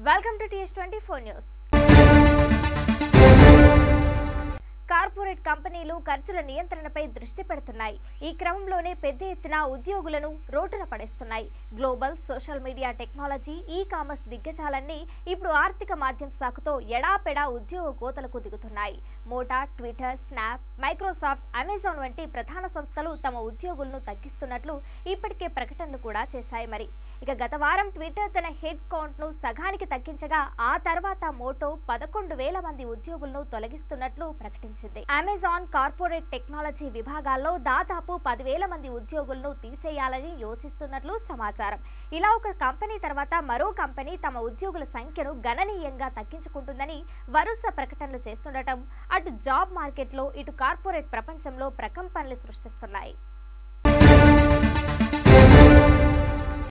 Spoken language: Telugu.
welcome to TS twenty four news corporate కంపెనీలు ఖర్చుల నియంత్రణపై దృష్టి పెడుతున్నాయి ఈ క్రమంలోనే పెద్ద ఎత్తున ఉద్యోగులను రోడ్డున పడేస్తున్నాయి global social media technology e commerce దిగ్గజాలన్నీ ఇప్పుడు ఆర్థిక మాధ్యమ శాఖతో ఎడాపెడా ఉద్యోగ కోతలకు దిగుతున్నాయి Meta Twitter Snap Microsoft Amazon వంటి ప్రధాన సంస్థలు తమ ఉద్యోగులను తగ్గిస్తున్నట్లు ఇప్పటికే ప్రకటనలు కూడా చేశాయి మరి ఇక గత వారం ట్విట్టర్ తన హెడ్ కౌంట్ ను సగానికి తగ్గించగా ఆ తర్వాత మోటో పదకొండు వేల మంది ఉద్యోగులను తొలగిస్తున్నట్లు ప్రకటించింది అమెజాన్ కార్పొరేట్ టెక్నాలజీ విభాగాల్లో దాదాపు పదివేల మంది ఉద్యోగులను తీసేయాలని యోచిస్తున్నట్లు సమాచారం ఇలా ఒక కంపెనీ తర్వాత మరో కంపెనీ తమ ఉద్యోగుల సంఖ్యను గణనీయంగా తగ్గించుకుంటుందని వరుస ప్రకటనలు చేస్తుండటం అటు జాబ్ మార్కెట్లో ఇటు కార్పొరేట్ ప్రపంచంలో ప్రకంపనలు సృష్టిస్తున్నాయి